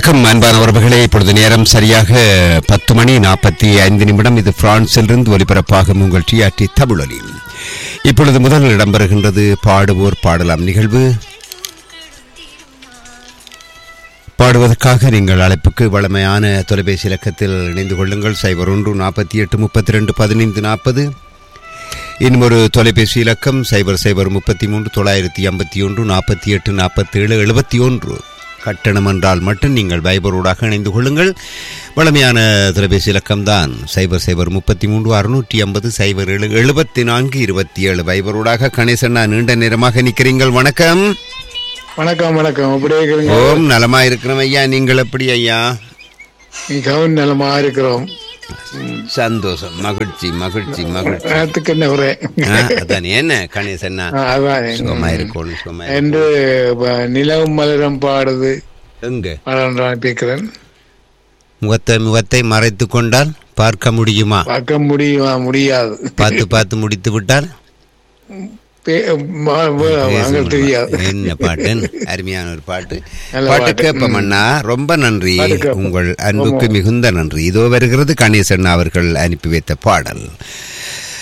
வணக்கம் அன்பானவர்களே இப்பொழுது நேரம் சரியாக பத்து மணி நாற்பத்தி ஐந்து நிமிடம் இது பிரான்சிலிருந்து ஒலிபரப்பாகும் உங்கள் டிஆர்டி தமிழொலி இப்பொழுது முதல் இடம்பெறுகின்றது பாடுவோர் பாடலாம் நிகழ்வு பாடுவதற்காக நீங்கள் அழைப்புக்கு வளமையான தொலைபேசி இலக்கத்தில் இணைந்து கொள்ளுங்கள் சைபர் ஒன்று நாற்பத்தி எட்டு முப்பத்தி ரெண்டு பதினைந்து நாற்பது இன்னும் ஒரு தொலைபேசி இலக்கம் சைபர் சைபர் முப்பத்தி மூன்று தொள்ளாயிரத்தி ஐம்பத்தி ஒன்று நாற்பத்தி எட்டு நாற்பத்தேழு எழுபத்தி ஒன்று கட்டணம் என்றால் மட்டும் நீங்கள் வைபரோடாக இணைந்து கொள்ளுங்கள் வளமையான தொலைபேசி இலக்கம்தான் சைபர் சைபர் முப்பத்தி மூன்று அறுநூற்றி ஐம்பது சைபர் ஏழு எழுபத்தி நான்கு இருபத்தி ஏழு வைபரோடாக கணேசன் நான் நீண்ட நேரமாக நிற்கிறீங்கள் வணக்கம் வணக்கம் வணக்கம் அப்படியே இருக்கிறீங்க ஓம் நலமா இருக்கிறோம் ஐயா நீங்கள் எப்படி ஐயா மிகவும் நலமா இருக்கிறோம் சந்தோஷம் மகிழ்ச்சி மகிழ்ச்சி மகிழ்ச்சி நேரத்துக்கு என்ன குறை ஆ, அதான் என்ன கணேசன்னா ஆ, அதான் சுகமா இருக்கணும் சுகமா இருக்கணும். என்று வ- நிலவும் மலரும் பாடுது எங்க பாடல் அனுப்பியிருக்கிறேன் முகத்தை முகத்தை மறைத்து கொண்டால் பார்க்க முடியுமா பார்க்க முடியுமா முடியாது பார்த்து பார்த்து முடித்து விட்டால் பே- ம- ம- அங்க தெரியாது என்ன பாட்டு அருமையான ஒரு பாட்டு நல்ல பாட்டு பாட்டு. கேட்போம் அண்ணா ரொம்ப நன்றி பாட்டு கேட்போம். உங்கள் அன்புக்கு மிகுந்த நன்றி இதோ வருகிறது கணேசன் அவர்கள் அனுப்பி வைத்த பாடல்